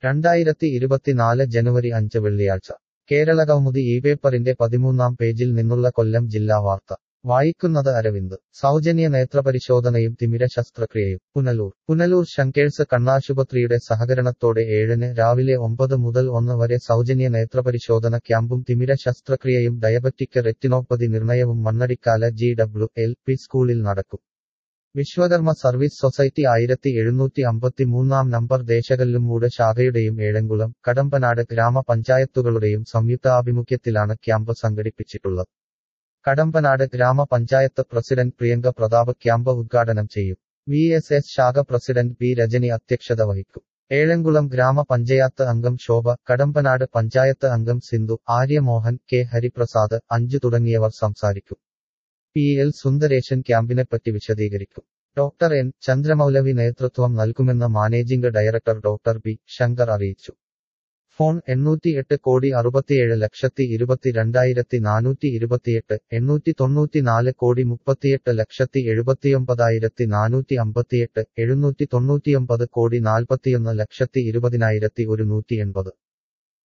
രണ്ടായിരത്തി ഇരുപത്തിനാല് ജനുവരി അഞ്ച് വെള്ളിയാഴ്ച കേരളകൗമുദി ഈ പേപ്പറിന്റെ പതിമൂന്നാം പേജിൽ നിന്നുള്ള കൊല്ലം ജില്ലാ വാർത്ത വായിക്കുന്നത് അരവിന്ദ് സൗജന്യ നേത്രപരിശോധനയും തിമിര ശസ്ത്രക്രിയയും പുനലൂർ പുനലൂർ ശങ്കേഴ്സ് കണ്ണാശുപത്രിയുടെ സഹകരണത്തോടെ ഏഴിന് രാവിലെ ഒമ്പത് മുതൽ ഒന്ന് വരെ സൗജന്യ നേത്രപരിശോധന ക്യാമ്പും തിമിര ശസ്ത്രക്രിയയും ഡയബറ്റിക് റെറ്റിനോപ്പതി നിർണയവും Mannadikkala G W L P സ്കൂളിൽ നടക്കും വിശ്വകർമ്മ സർവീസ് സൊസൈറ്റി ആയിരത്തി എഴുന്നൂറ്റി അമ്പത്തിമൂന്നാം നമ്പർ ദേശകല്ലുമൂട് ശാഖയുടെയും ഏഴംകുളം കടമ്പനാട് ഗ്രാമപഞ്ചായത്തുകളുടെയും സംയുക്താഭിമുഖ്യത്തിലാണ് ക്യാമ്പ് സംഘടിപ്പിച്ചിട്ടുള്ളത് കടമ്പനാട് ഗ്രാമപഞ്ചായത്ത് പ്രസിഡന്റ് പ്രിയങ്ക പ്രതാപ് ക്യാമ്പ് ഉദ്ഘാടനം ചെയ്യും വി എസ് എസ് ശാഖ പ്രസിഡന്റ് പി രജനി അധ്യക്ഷത വഹിക്കും ഏഴംകുളം ഗ്രാമപഞ്ചായത്ത് അംഗം ശോഭ കടമ്പനാട് പഞ്ചായത്ത് അംഗം സിന്ധു ആര്യമോഹൻ കെ ഹരിപ്രസാദ് അഞ്ചു തുടങ്ങിയവർ സംസാരിക്കും പി എൽ സുന്ദരേശൻ ക്യാമ്പിനെപ്പറ്റി വിശദീകരിക്കും ഡോക്ടർ എൻ ചന്ദ്രമൗലവി നേതൃത്വം നൽകുമെന്ന് managing director doctor B Shankar അറിയിച്ചു ഫോൺ എണ്ണൂറ്റിയെട്ട് കോടി അറുപത്തിയേഴ് ലക്ഷത്തി ഇരുപത്തിരണ്ടായിരത്തി നാനൂറ്റി ഇരുപത്തിയെട്ട് എണ്ണൂറ്റി തൊണ്ണൂറ്റിനാല് കോടി മുപ്പത്തിയെട്ട് ലക്ഷത്തി എഴുപത്തിയൊമ്പതായിരത്തി നാനൂറ്റി അമ്പത്തിയെട്ട് എഴുന്നൂറ്റി തൊണ്ണൂറ്റിയൊമ്പത് കോടി നാൽപ്പത്തിയൊന്ന് ലക്ഷത്തി ഇരുപതിനായിരത്തി ഒരുന്നൂറ്റി എൺപത്